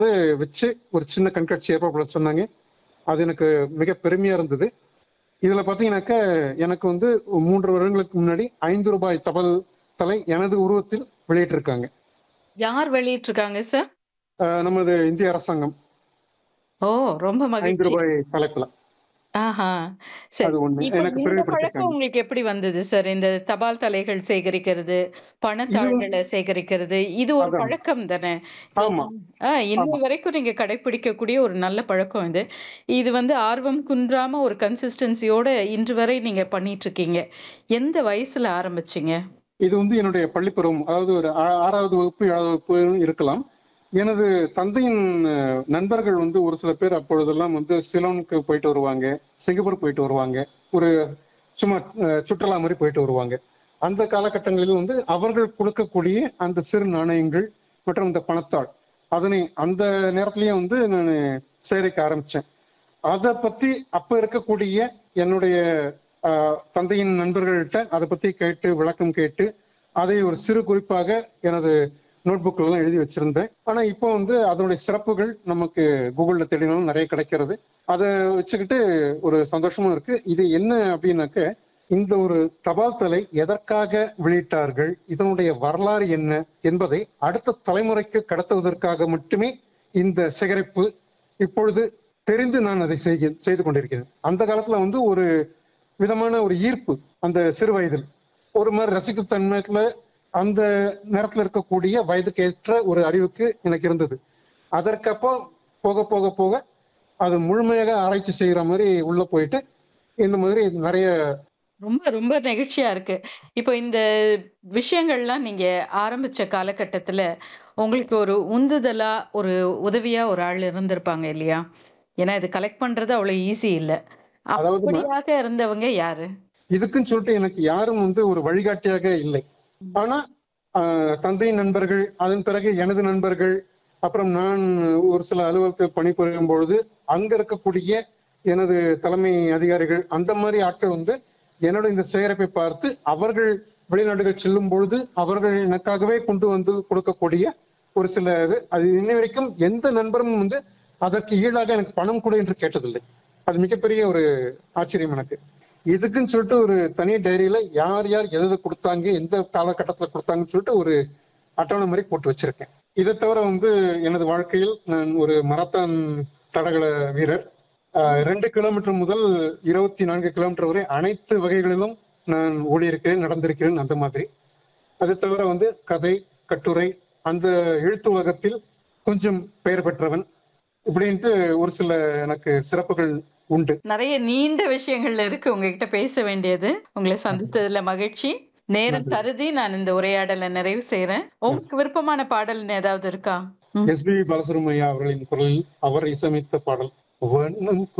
வச்சு ஒரு சின்ன கண்காட்சி ஏற்பாடு பண்ண சொன்னாங்க அது எனக்கு மிக பெருமையா இருந்தது இதுல பாத்தீங்கன்னாக்க எனக்கு வந்து மூன்று வருடங்களுக்கு முன்னாடி ஐந்து ரூபாய் தபால் தலை எனது உருவத்தில் வெளியிட்டிருக்காங்க யார் வெளியிட்டிருக்காங்க சார் அஹ் நமது இந்திய அரசாங்கம் ஓ ரொம்ப ஐந்து மகிழ்ச்சி ரூபாய் தலைப்புல ஆஹா சரி அது ஒண்ணு இப்ப எனக்கு இந்த பழக்கம் பெருமைப்படுத்திருக்காங்க உங்களுக்கு எப்படி வந்தது சார் இந்த தபால் தலைகள் சேகரிக்கிறது இது பணத்தாள்களை சேகரிக்கிறது இது ஒரு அதான் பழக்கம் தானே இப்போ ஆமா ஆஹ் இன்னை ஆமா வரைக்கும் நீங்க கடைபிடிக்கக்கூடிய ஒரு நல்ல பழக்கம் இது இது வந்து ஆர்வம் குன்றாம ஒரு கன்சிஸ்டன்சியோட இன்று வரை நீங்க பண்ணிட்டு இருக்கீங்க எந்த வயசுல ஆரம்பிச்சீங்க இது வந்து என்னுடைய பள்ளிப்பருவம் அதாவது ஒரு ஆ- ஆறாவது வகுப்பு ஏழாவது வகுப்பு இருக்கலாம் எனது தந்தையின் அஹ், நண்பர்கள் வந்து ஒரு சில பேர் அப்பொழுதெல்லாம் வந்து சிலோனுக்கு போயிட்டு வருவாங்க சிங்கப்பூர் போயிட்டு வருவாங்க ஒரு சும்மா அஹ், சுற்றுலா மாதிரி போயிட்டு வருவாங்க அந்த காலகட்டங்களில் வந்து அவர்கள் கொடுக்கக்கூடிய அந்த சிறு நாணயங்கள் மற்றும் இந்த பணத்தாள் அதனை அந்த நேரத்திலேயே வந்து நான் சேகரிக்க ஆரம்பிச்சேன் அதை பத்தி அப்ப இருக்கக்கூடிய என்னுடைய ஆஹ், தந்தையின் நண்பர்கள்ட்ட அதை பத்தி கேட்டு விளக்கம் கேட்டு அதை ஒரு சிறு குறிப்பாக எனது நோட்புக்ல எல்லாம் எழுதி வச்சிருந்தேன் ஆனா இப்போ வந்து அதனுடைய சிறப்புகள் நமக்கு கூகுள்ல தேடினாலும் நிறைய கிடைக்கிறது அதை வச்சுக்கிட்டு ஒரு சந்தோஷமும் இருக்கு இது என்ன அப்படின்னாக்க இந்த ஒரு தபால் தலை எதற்காக வெளியிட்டார்கள் இதனுடைய வரலாறு என்ன என்பதை அடுத்த தலைமுறைக்கு கடத்துவதற்காக மட்டுமே இந்த சேகரிப்பு இப்பொழுது தெரிந்து நான் அதை செய்க- செய்து கொண்டிருக்கிறேன் அந்த காலத்துல வந்து ஒரு விதமான ஒரு ஈர்ப்பு அந்த சிறு வயதில் ஒரு மாதிரி ரசிக்கும் தன்மையில அந்த நேரத்துல இருக்கக்கூடிய வயதுக்கு ஏற்ற ஒரு அறிவுக்கு எனக்கு இருந்தது அதற்கப்போ போக போக போக அது முழுமையாக ஆராய்ச்சி செய்யற மாதிரி உள்ள போயிட்டு இந்த மாதிரி நிறைய ரொம்ப ரொம்ப நெகிழ்ச்சியா இருக்கு இப்போ இந்த விஷயங்கள்லாம் நீங்க ஆரம்பிச்ச காலகட்டத்துல உங்களுக்கு ஒரு உந்துதலா ஒரு உதவியா ஒரு ஆள் இருந்திருப்பாங்க இல்லையா ஏன்னா இது கலெக்ட் பண்றது அவ்வளவு ஈஸி இல்ல அதாவது ம- அப்படியாக இருந்தவங்க யாரு இதுக்குன்னு சொல்லிட்டு எனக்கு யாரும் வந்து ஒரு வழிகாட்டியாக இல்லை ஆனா ஆஹ், தந்தையின் நண்பர்கள் அதன் பிறகு எனது நண்பர்கள் அப்புறம் நான் ஒரு சில அலுவலகத்தில் பணிபுரியும் பொழுது அங்க இருக்கக்கூடிய எனது தலைமை அதிகாரிகள் அந்த மாதிரி ஆட்கள் வந்து என்னோட இந்த சேகரிப்பை பார்த்து அவர்கள் வெளிநாடுகள் செல்லும் பொழுது அவர்கள் எனக்காகவே கொண்டு வந்து கொடுக்கக்கூடிய ஒரு சில இது அது இன்னை வரைக்கும் எந்த நண்பரும் வந்து அதற்கு ஈடாக எனக்கு பணம் கொடு என்று கேட்டதில்லை அது மிகப்பெரிய ஒரு ஆச்சரியம் எனக்கு இதுக்குன்னு சொல்லிட்டு ஒரு தனி டைரியில யார் யார் எது எது கொடுத்தாங்க எந்த காலகட்டத்துல கொடுத்தாங்கன்னு சொல்லிட்டு ஒரு அட்டவணை மாதிரி போட்டு வச்சிருக்கேன் இதை தவிர வந்து எனது வாழ்க்கையில் நான் ஒரு மரத்தான் தடகள வீரர் ஆஹ் ரெண்டு கிலோமீட்டர் முதல் இருபத்தி நான்கு கிலோமீட்டர் வரை அனைத்து வகைகளிலும் நான் ஓடியிருக்கிறேன் நடந்திருக்கிறேன் அந்த மாதிரி அது தவிர வந்து கதை கட்டுரை அந்த எழுத்து உலகத்தில் கொஞ்சம் பெயர் பெற்றவன் இப்படின்ட்டு ஒரு சில எனக்கு சிறப்புகள் உண்டு நிறைய நீண்ட விஷயங்கள் இருக்கு உங்ககிட்ட பேச வேண்டியது உங்களை சந்தித்ததுல மகிழ்ச்சி நேரம் நன்றி. கருதி நான் இந்த உரையாடலை நிறைவு செய்யறேன் உங்களுக்கு விருப்பமான பாடல் ஏதாவது இருக்கா ம். எஸ் பி பாலசுப்ரமணியா அவர்களின் குரலில் அவர் இசையமைத்த பாடல் வண்ணம்